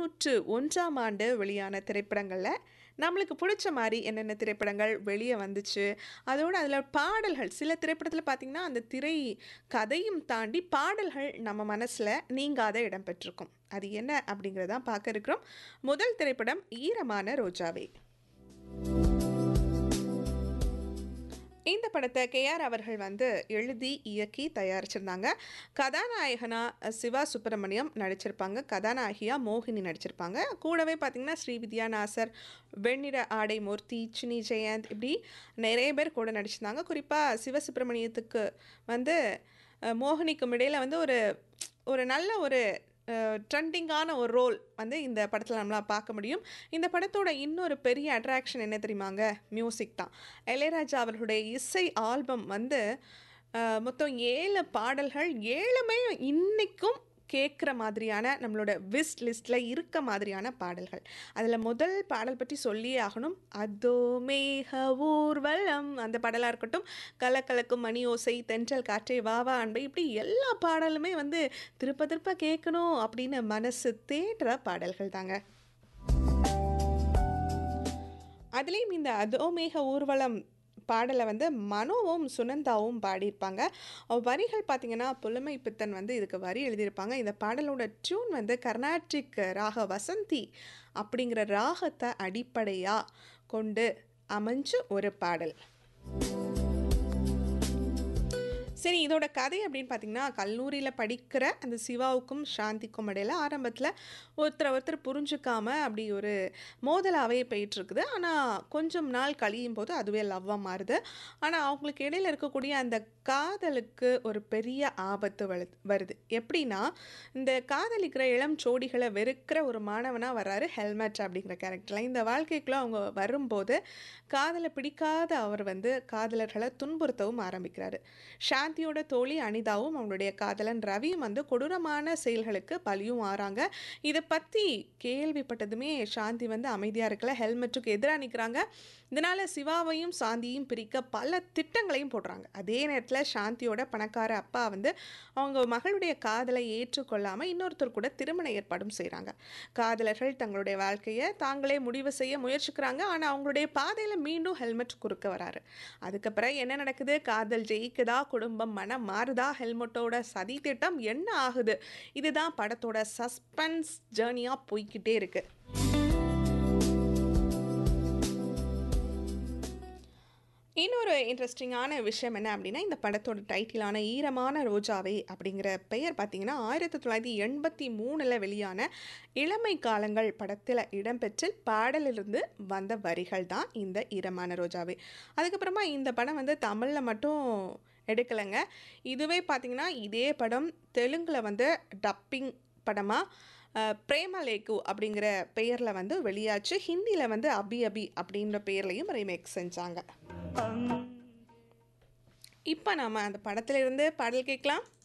தொண்ணூற்று ஒன்றாம் ஆண்டு வெளியான திரைப்படங்களில் நம்மளுக்கு பிடிச்ச மாதிரி என்னென்ன திரைப்படங்கள் வெளியே வந்துச்சு அதோடு அதில் பாடல்கள் சில திரைப்படத்தில் பார்த்திங்கன்னா அந்த திரை கதையும் தாண்டி பாடல்கள் நம்ம மனசில் நீங்காத இடம் பெற்றிருக்கும் அது என்ன அப்படிங்கிறதான் பார்க்க இருக்கிறோம் முதல் திரைப்படம் ஈரமான ரோஜாவே இந்த படத்தை கேஆர் அவர்கள் வந்து எழுதி இயக்கி தயாரிச்சிருந்தாங்க கதாநாயகனா சிவா சுப்பிரமணியம் நடிச்சிருப்பாங்க கதாநாயகியா மோகினி நடிச்சிருப்பாங்க கூடவே பார்த்திங்கன்னா ஸ்ரீவித்யா நாசர் வெண்ணிற ஆடை மூர்த்தி சினி ஜெயந்த் இப்படி நிறைய பேர் கூட நடிச்சிருந்தாங்க குறிப்பாக சிவசுப்பிரமணியத்துக்கு வந்து அஹ், மோகினிக்கும் இடையில் வந்து ஒரு ஒரு நல்ல ஒரு ட்ரெண்டிங்கான ஒரு ரோல் வந்து இந்த படத்தில் நம்மளால் பார்க்க முடியும் இந்த படத்தோட இன்னொரு பெரிய அட்ராக்ஷன் என்ன தெரியுமாங்க மியூசிக் தான் இளையராஜா அவர்களுடைய இசை ஆல்பம் வந்து அஹ், மொத்தம் ஏழு பாடல்கள் ஏழுமே இன்னைக்கும் கேட்குற மாதிரியான நம்மளோட விஸ் லிஸ்ட்டில் இருக்க மாதிரியான பாடல்கள் அதில் முதல் பாடல் பற்றி சொல்லியே ஆகணும் அதோ மேக ஊர்வலம் அந்த பாடலாக இருக்கட்டும் கலக்கலக்கும் மணி ஓசை தென்றல் காற்றை வாவா அன்பை இப்படி எல்லா பாடலுமே வந்து திருப்ப திருப்ப கேட்கணும் அப்படின்னு மனசு தேடுற பாடல்கள் தாங்க அதுலேயும் இந்த அதோ மேக ஊர்வலம் பாடலை வந்து மனோவும் சுனந்தாவும் பாடியிருப்பாங்க அவ் வரிகள் பார்த்தீங்கன்னா புலமை பித்தன் வந்து இதுக்கு வரி எழுதியிருப்பாங்க இந்த பாடலோட டியூன் வந்து கர்நாடிக் ராக வசந்தி அப்படிங்கிற ராகத்தை அடிப்படையாக கொண்டு அமைஞ்ச ஒரு பாடல் சரி இதோட கதை அப்படின்னு பார்த்தீங்கன்னா கல்லூரியில் படிக்கிற அந்த சிவாவுக்கும் சாந்திக்கும் இடையில ஆரம்பத்தில் ஒருத்தர் ஒருத்தர் புரிஞ்சுக்காம அப்படி ஒரு மோதலாகவே போயிட்டுருக்குது ஆனால் கொஞ்சம் நாள் கழியும் போது அதுவே லவ்வாக மாறுது ஆனால் அவங்களுக்கு இடையில இருக்கக்கூடிய அந்த காதலுக்கு ஒரு பெரிய ஆபத்து வலு வருது எப்படின்னா இந்த காதலிக்கிற இளம் ஜோடிகளை வெறுக்கிற ஒரு மாணவனாக வர்றாரு ஹெல்மெட் அப்படிங்கிற கேரக்டரில் இந்த வாழ்க்கைக்குள்ளே அவங்க வரும்போது காதலை பிடிக்காத அவர் வந்து காதலர்களை துன்புறுத்தவும் ஆரம்பிக்கிறாரு சாந்தியோட தோழி அனிதாவும் அவங்களுடைய காதலன் ரவியும் வந்து கொடூரமான செயல்களுக்கு பலியும் ஆறாங்க இதை பற்றி கேள்விப்பட்டதுமே சாந்தி வந்து அமைதியாக இருக்கல ஹெல்மெட்டுக்கு எதிராக நிற்கிறாங்க இதனால் சிவாவையும் சாந்தியும் பிரிக்க பல திட்டங்களையும் போடுறாங்க அதே நேரத்தில் சாந்தியோட பணக்கார அப்பா வந்து அவங்க மகளுடைய காதலை ஏற்றுக்கொள்ளாமல் இன்னொருத்தர் கூட திருமண ஏற்பாடும் செய்கிறாங்க காதலர்கள் தங்களுடைய வாழ்க்கையை தாங்களே முடிவு செய்ய முயற்சிக்கிறாங்க ஆனால் அவங்களுடைய பாதையில் மீண்டும் ஹெல்மெட் குறுக்க வராரு அதுக்கப்புறம் என்ன நடக்குது காதல் ஜெயிக்குதா குடும்பம் மனம் மாறுதா ஹெல்மெட்டோட சதி திட்டம் என்ன ஆகுது இதுதான் படத்தோட சஸ்பென்ஸ் ஜேர்னியாக போய்க்கிட்டே இருக்கு இன்னொரு இன்ட்ரெஸ்டிங்கான விஷயம் என்ன அப்படின்னா இந்த படத்தோட டைட்டிலான ஈரமான ரோஜாவே அப்படிங்கிற பெயர் பார்த்தீங்கன்னா ஆயிரத்தி தொள்ளாயிரத்தி எண்பத்தி மூணில் வெளியான இளமை காலங்கள் படத்தில் இடம்பெற்ற பாடலிலிருந்து வந்த வரிகள் தான் இந்த ஈரமான ரோஜாவே அதுக்கப்புறமா இந்த படம் வந்து தமிழில் மட்டும் எடுக்கலைங்க இதுவே பார்த்தீங்கன்னா இதே படம் தெலுங்கில் வந்து டப்பிங் படமாக பிரேமலேக்கு அப்படிங்கிற பெயரில் வந்து வெளியாச்சு ஹிந்தியில் வந்து அபி அபி அப்படின்ற பெயர்லையும் ரீமேக் செஞ்சாங்க இப்போ நாம் அந்த படத்துல இருந்து பாடல் கேட்கலாம்